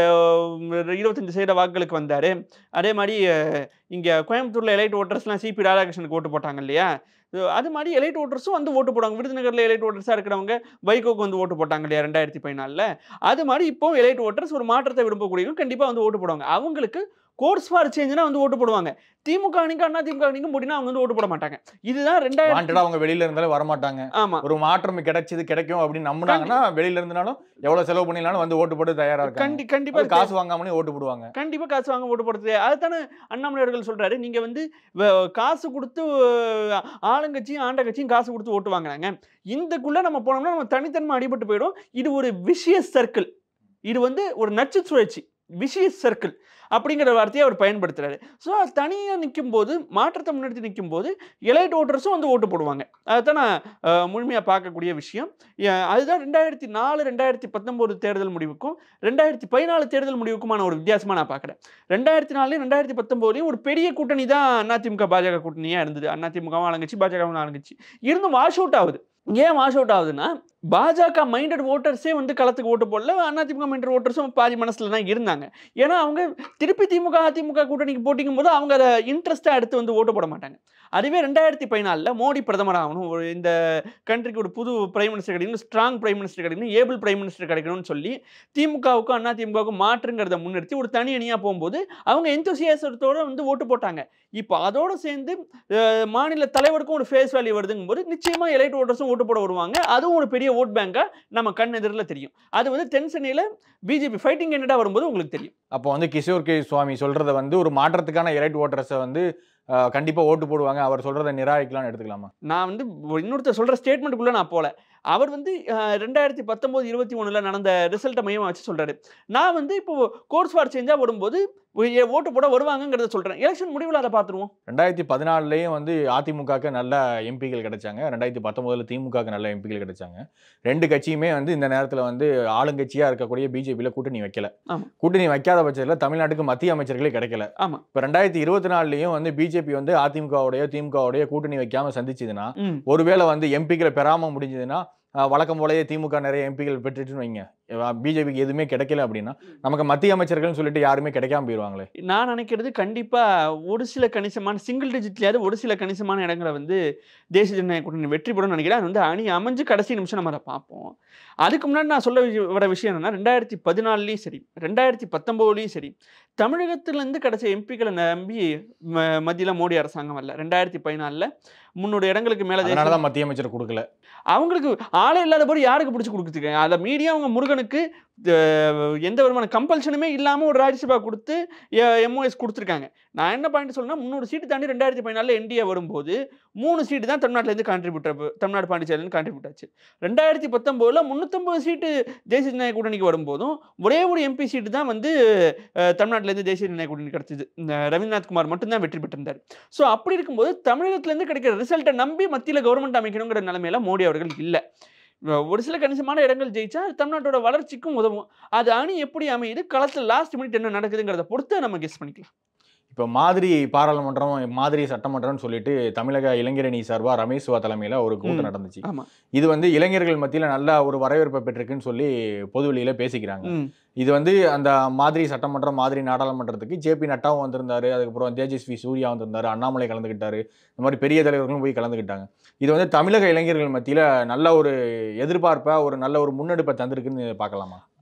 அஹ், இருபத்தஞ்சு சதவீத வாக்குகளுக்கு வந்தார் அதே மாதிரி இங்கே கோயம்புத்தூரில் எலைட் ஓட்டர்ஸ்லாம் சிபி ராதாகிருஷ்ணனுக்கு ஓட்டு போட்டாங்க இல்லையா அஹ், அது மாதிரி எலைட் ஓட்டர்ஸும் வந்து ஓட்டு போடுவாங்க விருதுநகரில் எலைட் ஓட்டர்ஸாக இருக்கிறவங்க வைகோக்கு வந்து ஓட்டு போட்டாங்க இல்லையா ரெண்டாயிரத்தி பதினாலில் அது மாதிரி இப்போ எலைட் ஓட்டர்ஸ் ஒரு மாற்றத்தை விரும்பக்கூடியவங்க கண்டிப்பாக வந்து ஓட்டு போடுவாங்க அவங்களுக்கு கோர்ஸ் ஃபார் சேஞ்சுனா வந்து ஓட்டு போடுவாங்க திமுக அணிக்கு அண்ணா திமுக அணிக்கு முடினா அவங்க வந்து ஓட்டு போட மாட்டாங்க இதுதான் ரெண்டாயிரத்தி வாண்டடா அவங்க வெளியில இருந்தாலும் வர மாட்டாங்க ஆமா ஒரு மாற்றம் கிடைச்சது கிடைக்கும் அப்படின்னு நம்புனாங்கன்னா வெளியில இருந்தாலும் எவ்வளவு செலவு பண்ணினாலும் வந்து ஓட்டு போட்டு தயாரா இருக்காங்க கண்டி கண்டிப்பா அது காசு வாங்காமலே ஓட்டு போடுவாங்க கண்டிப்பா காசு வாங்க ஓட்டு போடுறது அதுதானே அண்ணாமலை அவர்கள் சொல்றாரு நீங்க வந்து வ- காசு கொடுத்து அஹ், ஆளுங்கட்சியும் ஆண்ட கட்சியும் காசு கொடுத்து ஓட்டு வாங்குறாங்க இந்தக்குள்ள நம்ம போனோம்னா நம்ம தனித்தன்மை அடிபட்டு போயிடும் இது ஒரு விஷியஸ் சர்க்கிள் இது வந்து ஒரு நச்சு சுழற்சி விஷியஸ் சர்க்கிள் அப்படிங்கிற வார்த்தையை அவர் பயன்படுத்துறாரு ஸோ தனியாக நிற்கும் போது மாற்றத்தை முன்னெடுத்து நிற்கும் போது எலைட் ஓட்டர்ஸும் வந்து ஓட்டு போடுவாங்க அதுதான் நான் முழுமையாக பார்க்கக்கூடிய விஷயம் ஏ- அதுதான் ரெண்டாயிரத்தி நாலு ரெண்டாயிரத்தி பத்தொம்போது தேர்தல் முடிவுக்கும் ரெண்டாயிரத்தி பதினாலு தேர்தல் முடிவுக்குமான ஒரு வித்தியாசமாக நான் பார்க்குறேன் ரெண்டாயிரத்தி நாலுலையும் ரெண்டாயிரத்தி பத்தொம்போதுலையும் ஒரு பெரிய கூட்டணி தான் அதிமுக பாஜக கூட்டணியாக இருந்தது அதிமுகவும் ஆளுங்கட்சி பாஜகவும் ஆளுங்கட்சி இருந்தும் வாஷ் அவுட் ஆகுது ஏன் வாஷ் அவுட் ஆகுதுன்னா பாஜக மைண்டட் ஓட்டர்ஸே வந்து களத்துக்கு ஓட்டு போடல அதிமுக மைண்டட் ஓட்டர்ஸும் பாதி மனசுல தான் இருந்தாங்க ஏன்னா அவங்க திருப்பி திமுக அதிமுக கூட்டணிக்கு போட்டிக்கும் போது அவங்க அதை இன்ட்ரெஸ்ட்டாக எடுத்து வந்து ஓட்டு போட மாட்டாங்க அதுவே ரெண்டாயிரத்தி பதினாலில் மோடி பிரதமர் ஆகணும் ஒரு இந்த கண்ட்ரிக்கு ஒரு புது பிரைம் மினிஸ்டர் கிடைக்கணும் ஸ்ட்ராங் பிரைம் மினிஸ்டர் கிடைக்கணும் ஏபிள் பிரைம் மினிஸ்டர் கிடைக்கணும்னு சொல்லி திமுகவுக்கும் அண்ணா திமுகவுக்கும் மாற்றுங்கிறத முன்னிறுத்தி ஒரு தனி அணியாக போகும்போது அவங்க எந்தோசியாசத்தோட வந்து ஓட்டு போட்டாங்க இப்போ அதோடு சேர்ந்து அஹ், மாநில தலைவருக்கும் ஒரு ஃபேஸ் வேல்யூ வருதுங்கும் போது நிச்சயமாக எலைட் ஓட்டர்ஸும் ஓட்டு போட வருவாங்க அதுவும் ஒரு பெரிய ஓட் பேங்காக நம்ம கண் எதிரில் தெரியும் அது வந்து தென் சென்னையில் பிஜேபி ஃபைட்டிங் கேண்டிடேட்டாக வரும்போது உங்களுக்கு தெரியும் அப்போ வந்து கிஷோர் கே சுவாமி சொல்றத வந்து ஒரு மாற்றத்துக்கான எலைட் ஓட்டர்ஸை வந்து அஹ், கண்டிப்பா ஓட்டு போடுவாங்க அவர் சொல்றதை நிராகரிக்கலாம்னு எடுத்துக்கலாமா நான் வந்து ஒரு இன்னொருத்தர் சொல்கிற ஸ்டேட்மெண்ட்டுக்குள்ளே நான் போகல அவர் வந்து அஹ், ரெண்டாயிரத்தி பத்தொம்போது இருபத்தி ஒன்றில் நடந்த ரிசல்ட்டை மையமாக வச்சு சொல்கிறாரு நான் வந்து இப்போ கோர்ஸ் ஃபார் சேஞ்சாக வரும்போது ஒ- ஓட்டு போட வருவாங்கங்கிறத சொல்கிறேன் எலெக்ஷன் முடிவில் அதை பார்த்துருவோம் ரெண்டாயிரத்தி பதினாலுலேயும் வந்து அதிமுகவுக்கு நல்ல எம்பிகள் கிடைச்சாங்க ரெண்டாயிரத்தி பத்தொம்போதுல திமுகவுக்கு நல்ல எம்பிகள் கிடைச்சாங்க ரெண்டு கட்சியுமே வந்து இந்த நேரத்தில் வந்து ஆளுங்கட்சியாக இருக்கக்கூடிய பிஜேபியில் கூட்டணி வைக்கல ஆமா. கூட்டணி வைக்காத பட்சத்தில் தமிழ்நாட்டுக்கு மத்திய அமைச்சர்களே கிடைக்கல ஆமா. இப்போ ரெண்டாயிரத்தி இருபத்தி நாலுலேயும் வந்து பிஜேபி வந்து அதிமுகவுடைய திமுகவுடைய கூட்டணி வைக்காம சந்திச்சதுன்னா ம் ஒருவேளை வந்து எம்பிக்களை பெறாம முடிஞ்சதுன்னா அஹ், வழக்கம் போலயே திமுக நிறைய எம்பிகள் பெற்றுட்டுன்னு வைங்க பிஜேபிக்கு எதுவுமே கிடைக்கல அப்படின்னா நமக்கு மத்திய அமைச்சர்கள்னு சொல்லிட்டு யாருமே கிடைக்காம போயிடுவாங்களே நான் நினைக்கிறது கண்டிப்பாக ஒரு சில கணிசமான சிங்கிள் டிஜிட்லையாவது ஒரு சில கணிசமான இடங்களை வந்து தேசிய ஜனநாயக கூட்டணி வெற்றி பெறும்னு நினைக்கிறேன் அது வந்து அணி அமைஞ்சு கடைசி நிமிஷம் நம்ம அதை பார்ப்போம் அதுக்கு முன்னாடி நான் சொல்ல விஷயம் வர விஷயம் என்னன்னா ரெண்டாயிரத்தி பதினாலுலேயும் சரி ரெண்டாயிரத்தி பத்தொம்போதுலேயும் சரி தமிழகத்திலேருந்து கிடைச்ச எம்பிக்களை நம்பி ம- மத்தியில மோடி அரசாங்கம் வரல ரெண்டாயிரத்தி பதினாலில் முன்னூறு இடங்களுக்கு மேலே அதனால தான் மத்திய அமைச்சர் கொடுக்கல அவங்களுக்கு ஆளே இல்லாத போது யாருக்கு பிடிச்சி கொடுத்துருக்காங்க அதை மீடியா அவங்க முருகனுக்கு அஹ், எந்த விதமான கம்பல்ஷனுமே இல்லாமல் ஒரு ராஜ்யசபா கொடுத்து எம்ஓஎஸ் கொடுத்துருக்காங்க நான் என்ன பாயிண்ட் சொல்லணும்னா முந்நூறு சீட்டு தாண்டி ரெண்டாயிரத்தி பதினாலில் என்டிஏ வரும்போது மூணு சீட்டு தான் தமிழ்நாட்டிலேருந்து கான்ட்ரிபியூட் தமிழ்நாடு பாண்டிச்சேரியிலேருந்து கான்ட்ரிபியூட் ஆச்சு ரெண்டாயிரத்தி பத்தொம்போதில் முந்நூற்றம்பது சீட்டு தேசிய ஜனநாயக கூட்டணிக்கு வரும்போதும் ஒரே ஒரு எம்பி சீட்டு தான் வந்து அஹ், தமிழ்நாட்டிலேருந்து தேசிய ஜனநாயக கூட்டணி கிடச்சிது இந்த ரவீந்திரநாத் குமார் மட்டும்தான் வெற்றி பெற்றிருந்தார் ஸோ அப்படி இருக்கும்போது தமிழகத்திலேருந்து கிடைக்கிற ரிசல்ட்டை நம்பி மத்தியில் கவர்மெண்ட் அமைக்கணுங்கிற நிலைமையில மோடி அவர்கள் இல்லை ஒரு சில கணிசமான இடங்கள் ஜெயிச்சா அது தமிழ்நாட்டோட வளர்ச்சிக்கும் உதவும் அது அணி எப்படி அமையுது களத்தில் லாஸ்ட் மினிட் என்ன நடக்குதுங்கிறத பொறுத்து நம்ம கெஸ் பண்ணிக்கலாம் இப்போ மாதிரி பாராளுமன்றம் மாதிரி சட்டமன்றம்னு சொல்லிட்டு தமிழக இளைஞரணி சார்பா ரமேஷ் சிவா தலைமையில ஒரு கூட்டம் ம். நடந்துச்சு ஆமா. இது வந்து இளைஞர்கள் மத்தியில நல்ல ஒரு வரவேற்பை பெற்றிருக்குன்னு சொல்லி பொதுவெளியில பேசிக்கிறாங்க ம் இது வந்து அந்த மாதிரி சட்டமன்றம் மாதிரி நாடாளுமன்றத்துக்கு ஜேபி நட்டாவும் வந்திருந்தாரு அதுக்கப்புறம் தேஜஸ்வி சூர்யா வந்திருந்தாரு அண்ணாமலை கலந்துக்கிட்டாரு இந்த மாதிரி பெரிய தலைவர்களும் போய் கலந்துக்கிட்டாங்க இது வந்து தமிழக இளைஞர்கள் மத்தியில நல்ல ஒரு எதிர்பார்ப்பை ஒரு நல்ல ஒரு முன்னெடுப்பை தந்திருக்குன்னு பார்க்கலாமா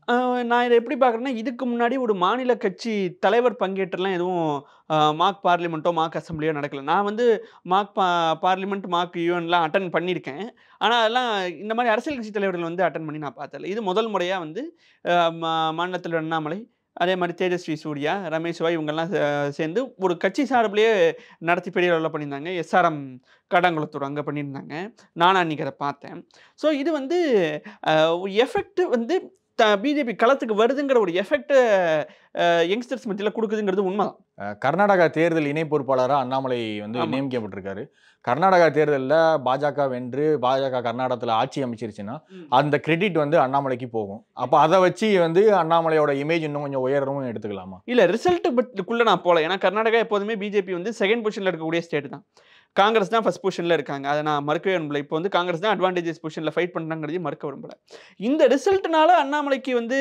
அஹ் நான் இதை எப்படி பார்க்குறேன்னா இதுக்கு முன்னாடி ஒரு மாநில கட்சி தலைவர் பங்கேற்றுலாம் எதுவும் அஹ், மாக் பார்லிமெண்ட்டோ மாக் அசம்பிளியோ நடக்கல நான் வந்து மாக் பா பார்லிமெண்ட் மாக் யூஎன்லாம் அட்டன் பண்ணியிருக்கேன் ஆனால் அதெல்லாம் இந்த மாதிரி அரசியல் கட்சி தலைவர்கள் வந்து அட்டன் பண்ணி நான் பார்த்ததில்ல இது முதல் முறையாக வந்து அஹ், மா- மாநிலத்தில் அண்ணாமலை அதே மாதிரி தேஜஸ்வி சூர்யா ரமேஷ் சிவா இவங்கெல்லாம் சே- சேர்ந்து ஒரு கட்சி சார்பிலேயே நடத்தி பெரிய அளவில் பண்ணியிருந்தாங்க எஸ்ஆர்எம் காடாங்குளத்தூர் அங்கே பண்ணியிருந்தாங்க நானும் அன்றைக்கி அதை பார்த்தேன் ஸோ இது வந்து எஃபெக்ட் வந்து த பிஜேபி களத்துக்கு வருதுங்கிற ஒரு எஃபெக்டை யங்ஸ்டர்ஸ் மத்தியில் கொடுக்குதுங்கிறது உண்மைதான் அஹ் கர்நாடகா தேர்தல் இணை பொறுப்பாளராக அண்ணாமலை வந்து ஆமா. நியமிக்கப்பட்டிருக்காரு கர்நாடகா தேர்தலில் பாஜக வென்று பாஜக கர்நாடகத்தில் ஆட்சி அமைச்சிருச்சுன்னா அந்த கிரெடிட் வந்து அண்ணாமலைக்கு போகும் அப்போ அதை வச்சு வந்து அண்ணாமலையோட இமேஜ் இன்னும் கொஞ்சம் உயரவும் எடுத்துக்கலாமா இல்லை ரிசல்ட் பட்டுக்குள்ளே நான் போகல ஏன்னா கர்நாடகா எப்போதுமே பிஜேபி வந்து செகண்ட் பொசிஷனில் இருக்கக்கூடிய ஸ்டேட் தான் காங்கிரஸ் தான் ஃபர்ஸ்ட் பொசிஷனில் இருக்காங்க அதை நான் மறுக்கவே விரும்பல இப்போ வந்து காங்கிரஸ் தான் அட்வான்டேஜஸ் பொசிஷனில் ஃபைட் பண்ணுறாங்கிறதையும் மறுக்க விரும்பல இந்த ரிசல்ட்னால அண்ணாமலைக்கு வந்து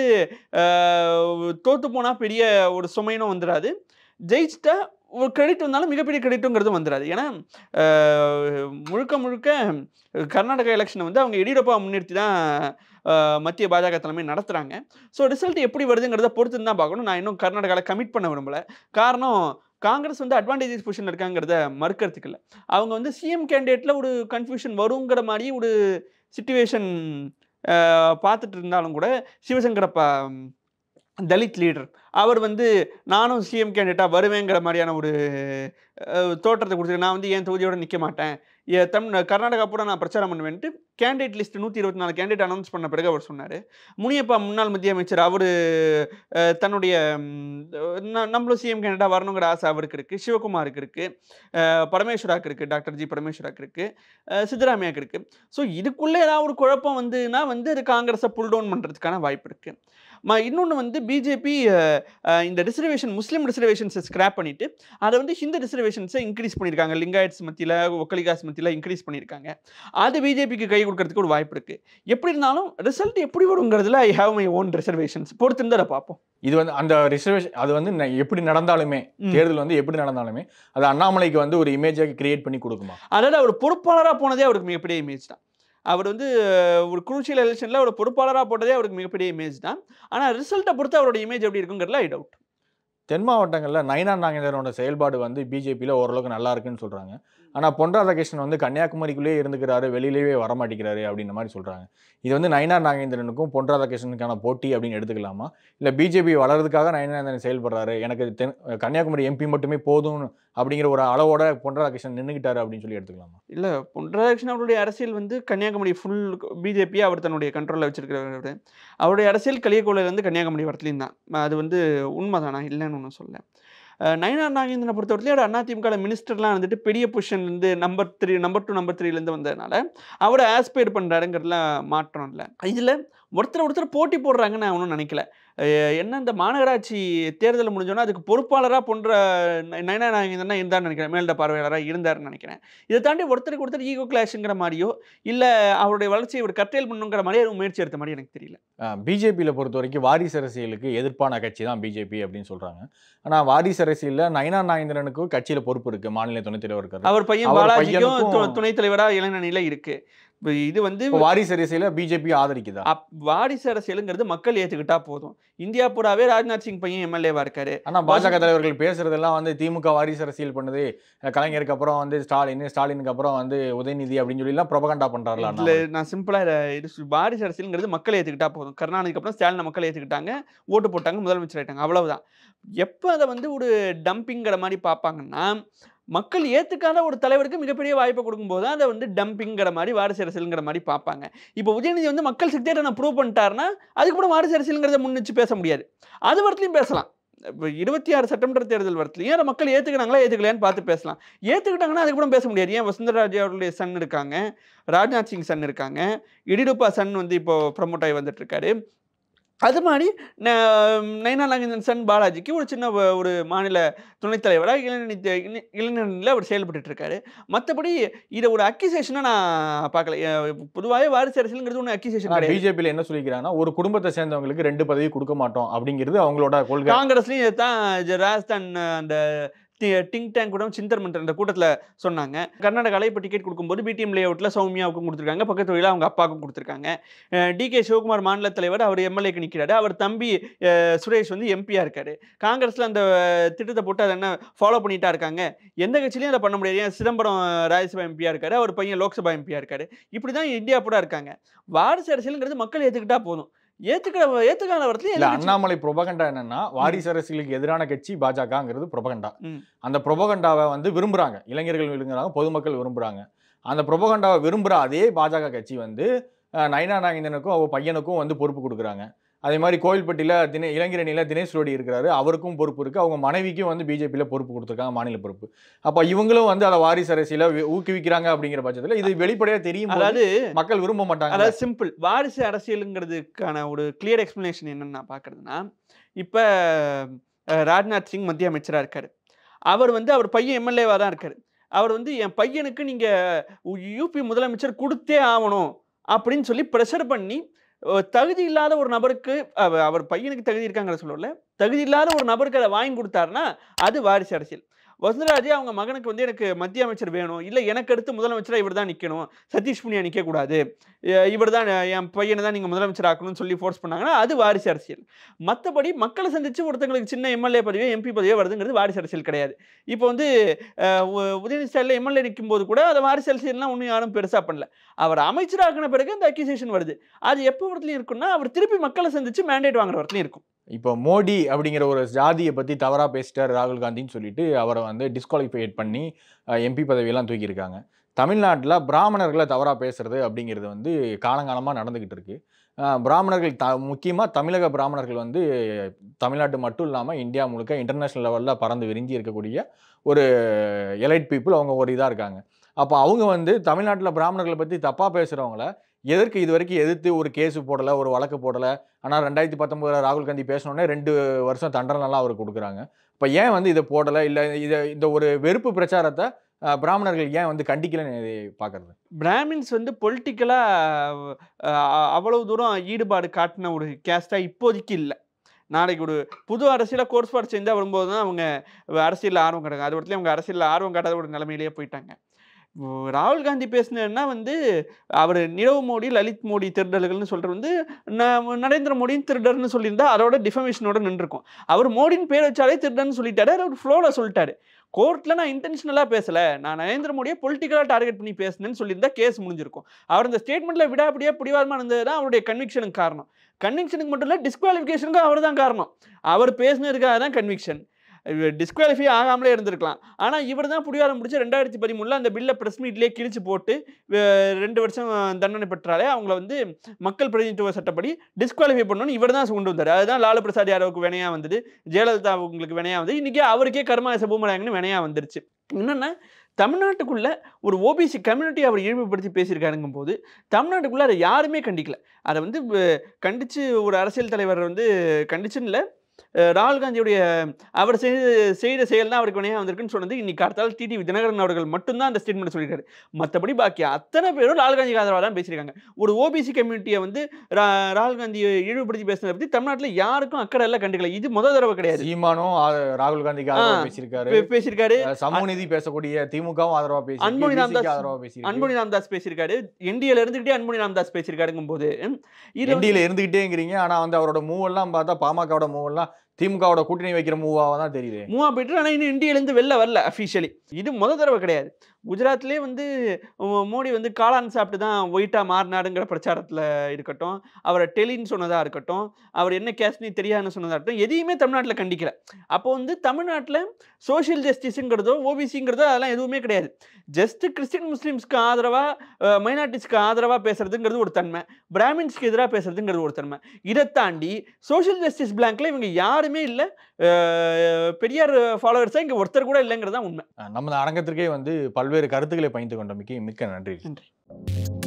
அஹ், தோத்து போனால் பெரிய ஒரு சுமைனும் வந்துடாது ஜெயிச்சிட்டா ஒரு கிரெடிட் வந்தாலும் மிகப்பெரிய கிரெடிட்டுங்கிறது வந்துடாது ஏன்னா அஹ், முழுக்க முழுக்க கர்நாடகா எலெக்ஷனை வந்து அவங்க எடியூரப்பா முன்னிறுத்தி தான் அஹ், மத்திய பாஜக தலைமை நடத்துகிறாங்க ஸோ ரிசல்ட் எப்படி வருதுங்கிறத பொறுத்து தான் பார்க்கணும் நான் இன்னும் கர்நாடகாவில் கமிட் பண்ண விரும்பல காரணம் காங்கிரஸ் வந்து அட்வான்டேஜஸ் பொசிஷன் இருக்காங்கிறத மறுக்கிறதுக்கு இல்லை அவங்க வந்து சிஎம் கேண்டிடேட்டில் ஒரு கன்ஃபியூஷன் வருங்கிற மாதிரி ஒரு சுச்சுவேஷன் பார்த்துட்டு இருந்தாலும் கூட சிவசங்கரப்பா ம், தலித் லீடர் அவர் வந்து நானும் சிஎம் கேண்டிடேட்டாக வருவேங்கிற மாதிரியான ஒரு அஹ், தோற்றத்தை கொடுத்துருக்கு நான் வந்து என் தொகுதியோட நிற்க மாட்டேன் என் தமிழ் கர்நாடகா பூரா நான் பிரச்சாரம் பண்ணுவேன்ட்டு கேண்டிடேட் லிஸ்ட் நூற்றி இருபத்தி நாலு கேண்டிடேட் அனௌன்ஸ் பண்ண பிறகு அவர் சொன்னார் முனியப்பா முன்னாள் மத்திய அமைச்சர் அவர் தன்னுடைய ம், ந- நம்மளும் சிஎம் கேண்டிடேட் வரணுங்கிற ஆசை அவருக்கு இருக்குது சிவகுமாருக்கு இருக்குது பரமேஸ்வராக்கு இருக்குது டாக்டர் ஜி பரமேஸ்வராக்கு இருக்குது சித்தராமையாக்கு இருக்குது ஸோ இதுக்குள்ளே ஏதாவது ஒரு குழப்பம் வந்துன்னா வந்து அது காங்கிரஸை புல் டவுன் பண்ணுறதுக்கான வாய்ப்பு இருக்குது ம இன்னொன்று வந்து பிஜேபி இந்த ரிசர்வேஷன் முஸ்லீம் ரிசர்வேஷன்ஸை ஸ்கிராப் பண்ணிவிட்டு அதை வந்து ஹிந்து ரிசர்வேஷன்ஸை இன்க்ரீஸ் பண்ணியிருக்காங்க லிங்காயட்ஸ் மத்தியில் ஒக்கலிகாஸ் மத்தியில் இன்க்ரீஸ் பண்ணியிருக்காங்க அது பிஜேபிக்கு கை கொடுக்கறதுக்கு ஒரு வாய்ப்பு இருக்குது எப்படி இருந்தாலும் ரிசல்ட் எப்படி வருங்கிறதுல I have my own reservations பொறுத்து இருந்தால் அதை பார்ப்போம் இது வந்து அந்த ரிசர்வேஷன் அது வந்து ந- எப்படி நடந்தாலுமே ம். தேர்தல் வந்து எப்படி நடந்தாலுமே அது அண்ணாமலைக்கு வந்து ஒரு இமேஜை கிரியேட் பண்ணி கொடுக்குமா அதாவது அவர் பொறுப்பாளராக போனதே அவருக்கு மிகப்பெரிய இமேஜ் தான் அவர் வந்து அஹ், ஒரு குரூஷியல் எலெக்ஷனில் ஒரு பொறுப்பாளராக போட்டதே அவருக்கு மிகப்பெரிய இமேஜ் தான் ஆனால் ரிசல்ட்டை பொறுத்து அவரோட இமேஜ் எப்படி இருக்குங்கிறதுல ஐ டவுட் தென் மாவட்டங்களில் நயனா நாகேந்திரனோட செயல்பாடு வந்து பிஜேபியில் ஓரளவுக்கு நல்லா இருக்குன்னு சொல்கிறாங்க ஆனால் பொன் ராதாகிருஷ்ணன் வந்து கன்னியாகுமரிக்குள்ளேயே இருந்துக்கிறாரு வெளியிலேயே வரமாட்டேங்கிறாரு அப்படின்ற மாதிரி சொல்கிறாங்க இது வந்து நயனார் நாகேந்திரனுக்கும் பொன் ராதாகிருஷ்ணனுக்கான போட்டி அப்படின்னு எடுத்துக்கலாமா இல்லை பிஜேபி வளர்றதுக்காக நயனார் செயல்படுறாரு எனக்கு தென் கன்னியாகுமரி எம்பி மட்டுமே போதும் அப்படிங்கிற ஒரு அளவோட பொன் ராதாகிருஷ்ணன் நின்றுக்கிட்டாரு அப்படின்னு சொல்லி எடுத்துக்கலாமா இல்லை பொன்ராதாகிருஷ்ணன் அவருடைய அரசியல் வந்து கன்னியாகுமரி ஃபுல் பிஜேபி அவர் தன்னுடைய கண்ட்ரோலில் வச்சிருக்கிறவர் அவருடைய அரசியல் கலியக்கோளையிலேருந்து கன்னியாகுமரி வரத்துலையும் தான் அது வந்து உண்மைதான் நான் இல்லைன்னு ஒன்றும் சொல்ல அஹ் நயினார் நாகேந்திரனை பொறுத்தவரையிலும் அவர் அதிமுக மினிஸ்டர்லாம் வந்துட்டு பெரிய பொசிஷன்லேருந்து number three number two number த்ரீலேருந்து வந்ததுனால அவரை ஆஸ்பயர் பண்ணுறாருங்கிறதுல மாற்றம் இல்லை இதில் ஒருத்தர் ஒருத்தர் போட்டி போடுறாங்கன்னு நான் ஒன்றும் நினைக்கல அஹ் என்ன இந்த மாநகராட்சி தேர்தல் முடிஞ்சோன்னா அதுக்கு பொறுப்பாளராக போன்ற நயனா நாகேந்திரனா இருந்தார்னு நினைக்கிறேன் மேல்ட பார்வையாளராக இருந்தாருன்னு நினைக்கிறேன் இதை தாண்டி ஒருத்தருக்கு ஒருத்தர் ஈகோ கிளாஷுங்கிற மாதிரியோ இல்லை அவருடைய வளர்ச்சியை ஒரு கட்டேல் பண்ணுங்கிற மாதிரியோ எதுவும் முயற்சி எடுத்த மாதிரி எனக்கு தெரியல பிஜேபியில் பொறுத்த வரைக்கும் வாரிசு அரசியலுக்கு எதிர்ப்பான கட்சி தான் பிஜேபி அப்படின்னு சொல்கிறாங்க ஆனால் வாரிசு அரசியலில் நயனார் நாகேந்திரனுக்கும் கட்சியில் பொறுப்பு இருக்குது மாநில துணைத் தலைவர் இருக்காரு அவர் பையன் அவர் பாலாஜிக்கும் து- பையனுக்கும் துணைத் தலைவராக இளநிலையில இருக்கு இப்ப இது வந்து இப்போ வாரிசு அரசியல பிஜேபி ஆதரிக்குதா அப்- வாரிசு அரசியலுங்கிறது மக்கள் ஏத்துக்கிட்டா போதும் இந்தியா பூராவே ராஜ்நாத் சிங் பையன் எம்எல்ஏவா இருக்காரு ஆனா பாஜக தலைவர்கள் பேசுறதெல்லாம் வந்து திமுக வாரிசு அரசியல் பண்ணுது அஹ் கலைஞருக்கு அப்புறம் வந்து ஸ்டாலின் ஸ்டாலினுக்கு அப்புறம் வந்து உதயநிதி அப்படின்னு சொல்லி எல்லாம் ப்ரொபகண்டா பண்றாருல இதுல நான் சிம்பிளா இத- இது சு- வாரிசு அரசியல்ங்கிறது மக்கள் ஏத்துக்கிட்டா போதும் கருணாநிதிக்கு அப்புறம் ஸ்டாலின் மக்கள் ஏத்துக்கிட்டாங்க ஓட்டு போட்டாங்க முதலமைச்சர் ஆயிட்டாங்க அவ்வளவுதான் எப்போ அதை வந்து ஒரு டம்பிங்கிற மாதிரி பார்ப்பாங்கன்னா மக்கள் ஏத்துக்காத ஒரு தலைவருக்கு மிகப்பெரிய வாய்ப்பை கொடுக்கும்போது அதை வந்து டம்பிங்கிற மாதிரி வாரிசு அரசியல்ங்கிற மாதிரி பார்ப்பாங்க இப்போ உதயநிதி வந்து மக்கள் சிக்டேட்டை நான் ப்ரூவ் பண்ணிட்டாருன்னா அதுக்கப்புறம் வாரிசு அரசியல்ங்கிறத முன்னிச்சு பேச முடியாது அது வரத்துலையும் பேசலாம் இப்போ இருபத்தி ஆறு சட்டமன்ற தேர்தல் வரத்துலையும் அதை மக்கள் ஏற்றுக்கிறாங்களா ஏற்றுக்கலையான்னு பார்த்து பேசலாம் ஏற்றுக்கிட்டாங்கன்னா அதுக்கப்புறம் பேச முடியாது ஏன் வசுந்தராஜ் அவருடைய சன் இருக்காங்க ராஜ்நாத் சிங் சன் இருக்காங்க இடிடுப்பா சன் வந்து இப்போ ப்ரமோட் ஆகி வந்துட்டு இருக்காரு அது மாதிரி ந- நயனா நாகேந்திரன் சன் பாலாஜிக்கு ஒரு சின்ன வ- ஒரு மாநில துணைத் தலைவராக இளைஞரணி தே- இளை- இளைஞரணியில் அவர் செயல்பட்டு இருக்காரு மற்றபடி இதை ஒரு அக்யூசேஷனாக நான் பார்க்கல பொதுவாகவே வாரிசு அரசியலுங்கிறது ஒன்று அக்யூசேஷன் கிடையாது பிஜேபியில் என்ன சொல்லிக்கிறாங்கன்னா ஒரு குடும்பத்தை சேர்ந்தவங்களுக்கு ரெண்டு பதவி கொடுக்க மாட்டோம் அப்படிங்கிறது அவங்களோட கொள்கை காங்கிரஸ்லயும் இதுதான் ஜ- ராஜஸ்தான் அந்த டிங் டேங்க் கூட சிந்தர் மன்ற அந்த கூட்டத்தில் சொன்னாங்க கர்நாடகாவில் இப்போ டிக்கெட் கொடுக்கும்போது பிடிஎம் லே அவுட்டில் சௌமியாவுக்கும் கொடுத்துருக்காங்க பக்கத்து வழியில் அவங்க அப்பாவுக்கும் கொடுத்துருக்காங்க டி கே சிவகுமார் மாநில தலைவர் அவர் எம்எல்ஏக்கு நிற்கிறாரு அவர் தம்பி அஹ், சுரேஷ் வந்து எம்பியாக இருக்காரு காங்கிரஸில் அந்த அஹ், திட்டத்தை போட்டு அதை என்ன ஃபாலோ பண்ணிட்டா இருக்காங்க எந்த கட்சியிலையும் அதை பண்ண முடியாது ஏன் சிதம்பரம் ராஜ்யசபா எம்பியாக இருக்காரு அவர் பையன் லோக்சபா எம்பியாக இருக்காரு இப்படி தான் இந்தியா பூரா இருக்காங்க வாரிசு அரசியலுங்கிறது மக்கள் ஏற்றுக்கிட்டா போதும் ஏற்றுக்கிற ஏற்றுக்கான இல்ல வரத்துல அண்ணாமலை புரொபகண்டா என்னன்னா வாரிசு அரசியலுக்கு எதிரான கட்சி பாஜகங்கிறது புரொபகண்டா ம். அந்த புரொபகண்டாவை வந்து விரும்புறாங்க இளைஞர்கள் விரும்புறாங்க பொதுமக்கள் விரும்புறாங்க அந்த புரொபகண்டாவை விரும்புற அதே பாஜக கட்சி வந்து அஹ், நயினா நாகேந்திரனுக்கும் அவ பையனுக்கும் வந்து பொறுப்பு கொடுக்குறாங்க அதே மாதிரி கோவில்பட்டியில் தினே இளைஞரணியில் தினேஷ் ரோடி இருக்கிறாரு அவருக்கும் பொறுப்பு இருக்கு அவங்க மனைவிக்கும் வந்து பிஜேபியில் பொறுப்பு கொடுத்துருக்காங்க மாநில பொறுப்பு அப்போ இவங்களும் வந்து அதை வாரிசு அரசியல வி- ஊக்குவிக்கிறாங்க அப்படிங்கிற பட்சத்தில் இது வெளிப்படையா தெரியும் போது அதாவது மக்கள் விரும்ப மாட்டாங்க அதாவது சிம்பிள் வாரிசு அரசியலுங்கிறதுக்கான ஒரு கிளியர் எக்ஸ்பிளனேஷன் என்னன்னு நான் பார்க்கறதுனா இப்போ ராஜ்நாத் சிங் மத்திய அமைச்சராக இருக்காரு அவர் வந்து அவர் பையன் எம்எல்ஏவாக தான் இருக்காரு அவர் வந்து என் பையனுக்கு நீங்கள் யூபி முதலமைச்சர் கொடுத்தே ஆகணும் அப்படின்னு சொல்லி ப்ரெஷர் பண்ணி அஹ், தகுதி இல்லாத ஒரு நபருக்கு அவ- அவர் பையனுக்கு தகுதி இருக்காங்கிற சொல்லல தகுதி இல்லாத ஒரு நபருக்கு அதை வாங்கி கொடுத்தாருன்னா அது வாரிசு அரசியல் வசுந்தராஜே அவங்க மகனுக்கு வந்து எனக்கு மத்திய அமைச்சர் வேணும் இல்லை எனக்கு அடுத்து முதலமைச்சராக இவர் தான் நிற்கணும் சதீஷ் புனியா நிற்கக்கூடாது இவர் தான் என் பையனை தான் நீங்கள் முதலமைச்சர் ஆக்கணும்னு சொல்லி ஃபோர்ஸ் பண்ணாங்கன்னா அது வாரிசு அரசியல் மற்றபடி மக்களை சந்திச்சு ஒருத்தங்களுக்கு சின்ன எம்எல்ஏ பதவியோ எம்பி பதவியோ வருதுங்கிறது வாரிசு அரசியல் கிடையாது இப்போ வந்து அஹ், உ- உதயநிதி ஸ்டாலில் எம்எல்ஏ நிற்கும் போது கூட அதை வாரிசு அரசியல்லாம் ஒன்றும் யாரும் பெருசாக பண்ணல அவர் அமைச்சராக்கின பிறகு அந்த அக்யூசேஷன் வருது அது எப்போ இடத்துலையும் இருக்குன்னா அவர் திருப்பி மக்களை சந்திச்சு மேண்டேட் வாங்குற இடத்துலையும் இருக்கும் இப்போ மோடி அப்படிங்கிற ஒரு ஜாதியை பற்றி தவறாக பேசிட்டார் ராகுல் காந்தின்னு சொல்லிட்டு அவரை வந்து டிஸ்குவாலிஃபைட் பண்ணி எம்பி பதவியெல்லாம் தூக்கியிருக்காங்க தமிழ்நாட்டில் பிராமணர்களை தவறாக பேசுறது அப்படிங்கிறது வந்து காலங்காலமாக நடந்துக்கிட்டு இருக்கு அஹ் பிராமணர்கள் த முக்கியமாக தமிழக பிராமணர்கள் வந்து தமிழ்நாட்டு மட்டும் இல்லாமல் இந்தியா முழுக்க இன்டர்நேஷ்னல் லெவலில் பறந்து விரிஞ்சு இருக்கக்கூடிய ஒரு எலைட் பீப்புள் அவங்க ஒரு இதாக இருக்காங்க அப்போ அவங்க வந்து தமிழ்நாட்டில் பிராமணர்களை பற்றி தப்பாக பேசுகிறவங்கள எதற்கு இது வரைக்கும் எதிர்த்து ஒரு கேஸு போடலை ஒரு வழக்கு போடலை ஆனால் ரெண்டாயிரத்தி பத்தொம்போதில் ராகுல் காந்தி பேசினோடனே ரெண்டு வருஷம் தண்டனைலாம் அவருக்கு கொடுக்குறாங்க இப்போ ஏன் வந்து இதை போடலை இல்லை இதை இந்த ஒரு வெறுப்பு பிரச்சாரத்தை அஹ், பிராமணர்கள் ஏன் வந்து கண்டிக்கலன்னு இதை பார்க்கறது பிராமின்ஸ் வந்து பொலிட்டிக்கலாக அவ்வளவு தூரம் ஈடுபாடு காட்டின ஒரு கேஸ்டாக இப்போதைக்கு இல்லை நாளைக்கு ஒரு புது அரசியல கோர்ஸ் பாடு சேர்ந்து வரும்போது தான் அவங்க அரசியலில் ஆர்வம் காட்டுறாங்க அது இடத்துல அவங்க அரசியலில் ஆர்வம் காட்டாத ஒரு நிலைமையிலேயே போயிட்டாங்க இப்போ ராகுல் காந்தி பேசினேன்னா வந்து அவர் நிரவ் மோடி லலித் மோடி திருடர்கள்னு சொல்கிறது வந்து ந- நரேந்திர மோடியும் திருடர்னு சொல்லியிருந்தா அதோட டிஃபமேஷனோட நின்றுருக்கும் அவர் மோடின்னு பேர் வச்சாலே திருடர்னு சொல்லிட்டாரு அவர் ஃப்ளோவில் சொல்லிட்டாரு கோர்ட்டில் நான் இன்டென்ஷனலாக பேசலை நான் நரேந்திர மோடியை பொலிட்டிக்கலாக டார்கெட் பண்ணி பேசினேன்னு சொல்லியிருந்தா கேஸ் முடிஞ்சிருக்கும் அவர் இந்த ஸ்டேட்மெண்ட்டில் விடாப்படியாக பிடிவாதமாக இருந்தது தான் அவருடைய கன்விக்ஷனுக்கு காரணம் கன்விக்ஷனுக்கு மட்டும் இல்லை டிஸ்குவாலிஃபிகேஷனுக்கும் அவர் தான் காரணம் அவர் பேசினதுக்காக தான் கன்விக்ஷன் டிஸ்குவாலிஃபை ஆகாமலே இருந்திருக்கலாம் ஆனால் இவர் தான் புடிவாரம் முடிச்சு ரெண்டாயிரத்தி பதிமூணில் அந்த பில்லை ப்ரெஸ் மீட்லேயே கிழிச்சு போட்டு அஹ், ரெண்டு வருஷம் தண்டனை பெற்றாலே அவங்கள வந்து மக்கள் பிரதிநிதித்துவ சட்டப்படி டிஸ்குவாலிஃபை பண்ணணும்னு இவர் தான் கொண்டு வந்தார் அதுதான் லாலு பிரசாத் யாதவுக்கு வினையா வந்தது ஜெயலலிதா அவங்களுக்கு வினையா வந்து இன்றைக்கி அவருக்கே கர்மா சபூமராங்கன்னு வினையா வந்துருச்சு என்னென்னா தமிழ்நாட்டுக்குள்ள ஒரு ஓபிசி கம்யூனிட்டி அவர் இழிவுபடுத்தி பேசியிருக்காருங்கும் போது தமிழ்நாட்டுக்குள்ள அதை யாருமே கண்டிக்கல அதை வந்து அஹ், கண்டிச்சு ஒரு அரசியல் தலைவர் வந்து கண்டிச்சுன்னு இல்லை அஹ், ராகுல் காந்தியுடைய அவர் செய்த செய்த செயல் தான் அவருக்கு வினையாக வந்திருக்குன்னு சொன்னது இன்னைக்கு கார்த்தால் டிடி தினகரன் அவர்கள் மட்டும்தான் அந்த ஸ்டேட்மெண்ட் சொல்லியிருக்காரு மற்றபடி பாக்கி அத்தனை பேரும் ராகுல் காந்திக்கு ஆதரவாக தான் பேசியிருக்காங்க ஒரு ஓபிசி கம்யூனிட்டியை வந்து ரா- ராகுல் காந்தியை இழிவுபடுத்தி பேசுனதை பற்றி தமிழ்நாட்டில் யாருக்கும் அக்கறை எல்லாம் கண்டுக்கல இது முதல் தடவை கிடையாது சீமானும் ஆ- ராகுல் காந்திக்கு ஆதரவா ஆ. பேசியிருக்காரு பே- பேசியிருக்காரு அஹ் சமூக நீதி பேசக்கூடிய திமுகவும் ஆதரவா பேசி அன்புமணி ராமதாஸ் ஆதரவா பேசி அன்புமணி ராமதாஸ் பேசியிருக்காரு என்டிஏல இருந்துகிட்டே அன்புமணி ராமதாஸ் பேசியிருக்காருங்கும் போது இது வந்து- என்டியில இருந்துகிட்டேங்கிறீங்க ஆனா வந்து அவரோட மூவெல்லாம் பார்த்தா பாமகவோட மூவெல்லாம் திமுகவோட கூட்டணி வைக்கிற மூவாவா தான் தெரியுது மூவா போயிட்டு ஆனால் இன்னும் இந்தியாவிலேருந்து வெளில வரல அஃபிஷியலி இது முத தடவை கிடையாது குஜராத்லேயே வந்து உம், மோடி வந்து காளான் சாப்பிட்டு தான் ஒயிட்டாக மாறினாருங்கிற பிரச்சாரத்தில் இருக்கட்டும் அவரை டெலின்னு சொன்னதாக இருக்கட்டும் அவர் என்ன கேஸ்ட்னி தெரியாதுன்னு சொன்னதாக இருக்கட்டும் எதையுமே தமிழ்நாட்டில் கண்டிக்கல அப்போ வந்து தமிழ்நாட்டில் சோஷியல் ஜஸ்டிஸுங்கிறதோ ஓபிசிங்கிறதோ அதெல்லாம் எதுவுமே கிடையாது ஜஸ்ட் கிறிஸ்டின் முஸ்லீம்ஸ்க்கு ஆதரவாக மைனாரிட்டிஸ்க்கு ஆதரவாக பேசுறதுங்கிறது ஒரு தன்மை பிராமின்ஸ்க்கு எதிராக பேசுறதுங்கிறது ஒரு தன்மை இதை தாண்டி சோஷியல் ஜஸ்டிஸ் பிளாங்க்ல இவங்க யாருமே இல்லை பெரியார் ஃபாலோவர்ஸாக இங்கே ஒருத்தர் கூட இல்லைங்கிறது தான் உண்மை அஹ் நமது அரங்கத்திற்கே வந்து பல்வேறு கருத்துக்களை பகிர்ந்து கொண்டமைக்கு மிக்க நன்றி நன்றி